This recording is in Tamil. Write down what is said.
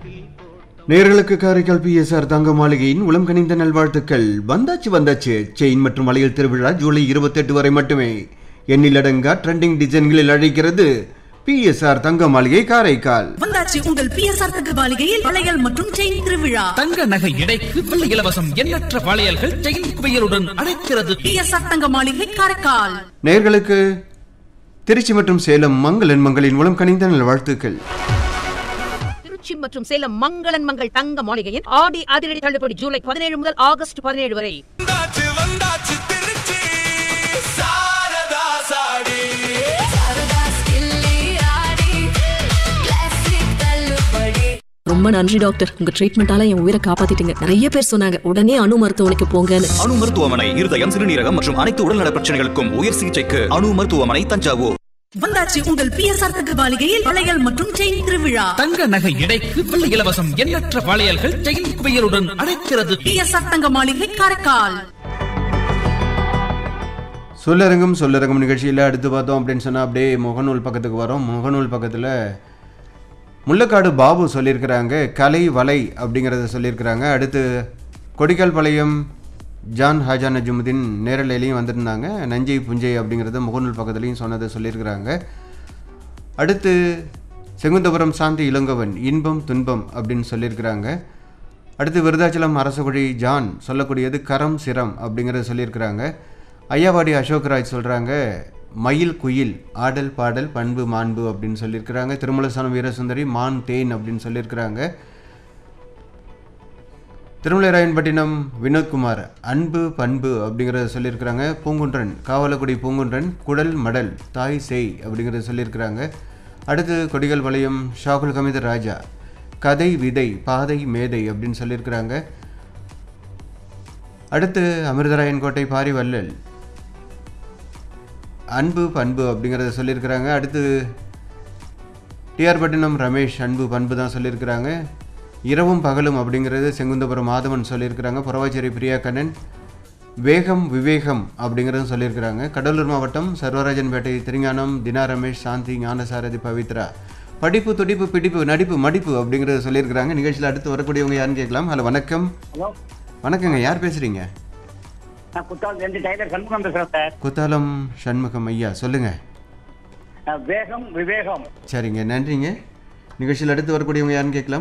நேர்களுக்கு காரைக்கால் பிஎஸ்ஆர் தங்க மாளிகையின் உளம் கனிந்த நல்வாழ்த்துக்கள் வந்தாச்சு வந்தாச்சு செயின் மற்றும் வளையல் திருவிழா ஜூலை இருபத்தெட்டு வரை மட்டுமே எண்ணிலடங்கா ட்ரெண்டிங் டிசைன்களில் அழைக்கிறது பிஎஸ்ஆர் தங்க மாளிகை காரைக்கால் வந்தாச்சு உங்கள் பிஎஸ்ஆர் தங்க மாளிகையில் வளையல் மற்றும் செயின் திருவிழா தங்க நகை எடைக்கு வெள்ளி இலவசம் எண்ணற்ற வளையல்கள் செயின் குவியலுடன் அழைக்கிறது பிஎஸ்ஆர் தங்க மாளிகை காரைக்கால் நேர்களுக்கு திருச்சி மற்றும் சேலம் மங்களன் மங்களின் உளம் கனிந்த நல்வாழ்த்துக்கள் திருச்சி மற்றும் சேலம் மங்களன் மங்கள் தங்க மாளிகையின் ஆடி அதிரடி தள்ளுபடி ஜூலை பதினேழு முதல் ஆகஸ்ட் பதினேழு வரை வந்தாச்சு வந்தாச்சு திருச்சி சாரதா சாடி ரொம்ப நன்றி டாக்டர் உங்க ட்ரீட்மெண்டால என் உயிரை காப்பாத்திட்டீங்க நிறைய பேர் சொன்னாங்க உடனே அணு மருத்துவமனைக்கு போங்கன்னு அணு மருத்துவமனை இருதயம் சிறுநீரகம் மற்றும் அனைத்து உடல்நல பிரச்சனைகளுக்கும் உயர் சிகிச்சைக்கு அணு மருத்துவமனை தஞ்சாவூர் வந்தாச்சு உங்கள் பிஎஸ்ஆர் தங்க மாளிகையில் வளையல் மற்றும் செயின் திருவிழா தங்க நகை எடைக்கு வெள்ளி இலவசம் எண்ணற்ற வளையல்கள் செயின் குவியலுடன் அழைக்கிறது பிஎஸ்ஆர் தங்க மாளிகை காரைக்கால் சொல்லரங்கம் சொல்லரங்கம் நிகழ்ச்சியில் அடுத்து பார்த்தோம் அப்படின்னு சொன்னால் அப்படியே முகநூல் பக்கத்துக்கு வரோம் முகநூல் பக்கத்தில் முள்ளக்காடு பாபு சொல்லியிருக்கிறாங்க கலை வலை அப்படிங்கிறத சொல்லியிருக்கிறாங்க அடுத்து கொடிக்கால் பாளையம் ஜான் ஹாஜா நஜுமுதீன் நேரலையிலையும் வந்திருந்தாங்க நஞ்சை புஞ்சை அப்படிங்கிறத முகநூல் பக்கத்துலையும் சொன்னதை சொல்லியிருக்கிறாங்க அடுத்து செங்குந்தபுரம் சாந்தி இளங்கவன் இன்பம் துன்பம் அப்படின்னு சொல்லியிருக்கிறாங்க அடுத்து விருதாச்சலம் அரசகுடி ஜான் சொல்லக்கூடியது கரம் சிரம் அப்படிங்கிறத சொல்லியிருக்கிறாங்க ஐயாவாடி அசோக்ராஜ் சொல்கிறாங்க மயில் குயில் ஆடல் பாடல் பண்பு மாண்பு அப்படின்னு சொல்லியிருக்கிறாங்க திருமலசானம் வீரசுந்தரி மான் தேன் அப்படின்னு சொல்லியிருக்கிறாங்க திருமலைராயன்பட்டினம் வினோத்குமார் அன்பு பண்பு அப்படிங்கிறத சொல்லியிருக்கிறாங்க பூங்குன்றன் காவலக்குடி பூங்குன்றன் குடல் மடல் தாய் செய் அப்படிங்கிறத சொல்லியிருக்கிறாங்க அடுத்து கொடிகள் வளையம் ஷாகுல் கமித ராஜா கதை விதை பாதை மேதை அப்படின்னு சொல்லியிருக்கிறாங்க அடுத்து அமிர்தராயன் கோட்டை பாரி வள்ளல் அன்பு பண்பு அப்படிங்கிறத சொல்லியிருக்கிறாங்க அடுத்து டிஆர் பட்டினம் ரமேஷ் அன்பு பண்பு தான் சொல்லியிருக்கிறாங்க இரவும் பகலும் அப்படிங்கிறது செங்குந்தபுரம் மாதவன் சொல்லியிருக்கிறாங்க புறவாச்சேரி பிரியா கண்ணன் வேகம் விவேகம் அப்படிங்கிறதும் சொல்லியிருக்கிறாங்க கடலூர் மாவட்டம் சர்வராஜன்பேட்டை திருஞானம் தினா ரமேஷ் சாந்தி ஞானசாரதி பவித்ரா படிப்பு துடிப்பு பிடிப்பு நடிப்பு மடிப்பு அப்படிங்கிறத சொல்லியிருக்கிறாங்க நிகழ்ச்சியில் அடுத்து வரக்கூடியவங்க யாருன்னு கேட்கலாம் ஹலோ வணக்கம் ஹலோ வணக்கங்க யார் பேசுகிறீங்க நான் குத்தால் ரெண்டு டைலர் சண்முகம் பேசுறேன் சார் குத்தாலம் சண்முகம் ஐயா சொல்லுங்கள் நான் வேகம் விவேகம் சரிங்க நன்றிங்க நிகழ்ச்சியில் அடுத்து வரக்கூடியவங்க யாருன்னு கேட்கலாம்